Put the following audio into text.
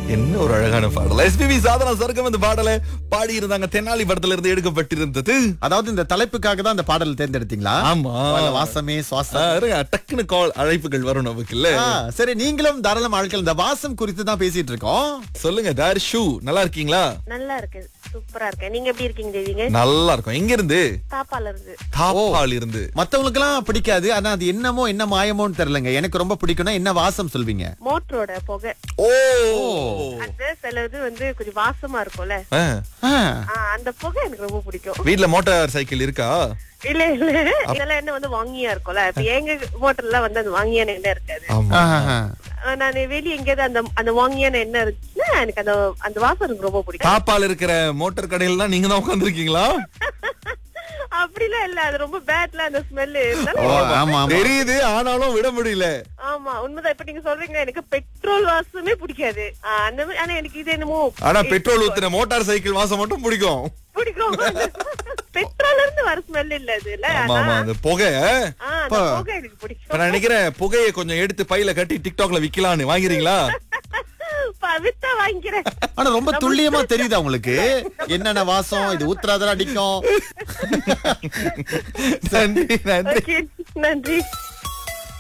என்ன ஒரு அழகான பாடல் எஸ்பிபி சாதனா சர்க்கம் இந்த பாடலை பாடி இருந்தாங்க தென்னாலி படத்துல இருந்து எடுக்கப்பட்டிருந்தது அதாவது இந்த தலைப்புக்காக தான் அந்த பாடல் தேர்ந்தெடுத்தீங்களா ஆமா வா- வாசமே சுவாசம் ஆ, இருங்க, டக்குன்னு கால் அழைப்புகள் வரும் நமக்கு இல்ல ஆ, சரி நீங்களும் தாராளம் ஆட்கள் இந்த வாசம் குறித்து தான் பேசிட்டு இருக்கோம் சொல்லுங்க தாரிஷு நல்லா இருக்கீங்களா நல்லா இருக்கு சூப்பரா இருக்கேன் நீங்க எப்படி இருக்கீங்க தேவிங்க நல்லா இருக்கும் எங்க இருந்து தாப்பால இருந்து தாப்பால் இருந்து மத்தவங்களுக்கு எல்லாம் பிடிக்காது ஆனா அது என்னமோ என்ன மாயமோன்னு தெரியலங்க எனக்கு ரொம்ப பிடிக்கும்னா என்ன வாசம் சொல்வீங்க மோட்டரோட புகை ஓ அந்த சிலது வந்து கொஞ்சம் வாசமா இருக்கும்ல ஆ, ஆ, ஆ, அந்த புகை எனக்கு ரொம்ப பிடிக்கும் வீட்ல மோட்டார் சைக்கிள் இருக்கா இல்ல இல்ல இதெல்லாம் என்ன வந்து வாங்கியா இருக்கும்ல இப்ப எங்க மோட்டர்ல வந்து அந்த வாங்கியான எண்ணெய் இருக்காது ஆமா ஆ, ஆ. ஆ, நான் வெளிய எங்கேயாவது அந்த அந்த வாங்கியான எண்ணெய் இருந்துச்சுன்னா எனக்கு அந்த அந்த வாசம் எனக்கு ரொம்ப பிடிக்கும் தாப்பால் இருக்கிற மோட்டார் கடையில தான் நீங்க தான் உட்காந்துருக்கீங்களா அப்படிலாம் இல்ல அது ரொம்ப பேட்ல அந்த ஸ்மெல் ஓ, ஆமா ஆமா தெரியுது ஆனாலும் விட முடியல ஆமா உண்மைதான் இப்ப நீங்க சொல்றீங்க எனக்கு பெட்ரோல் வாசமே பிடிக்காது ஆ, அந்த மாதிரி ஆனா எனக்கு இது என்னமோ ஆனா பெட்ரோல் ஊத்துன மோட்டார் சைக்கிள் வாசம் மட்டும் பிடிக்கும் பிடிக்கும் பெட்ரோல்ல இருந்து வர ஸ்மெல் இல்ல அது இல்ல ஆமா ஆமா அந்த புகை ஆ, அந்த புகை எனக்கு இப்ப பிடிக்கும் நான் நினைக்கிறேன் புகையை கொஞ்சம் எடுத்து பையில கட்டி டிக்டாக்ல விக்கலான்னு வாங்குறீங்களா வித்தா வாங்கிக்கிறேன் ஆனா ரொம்ப துல்லியமா தெரியுதா உங்களுக்கு என்னென்ன வாசம் இது ஊத்துறாதான் அடிக்கும் நன்றி நன்றி ஓகே நன்றி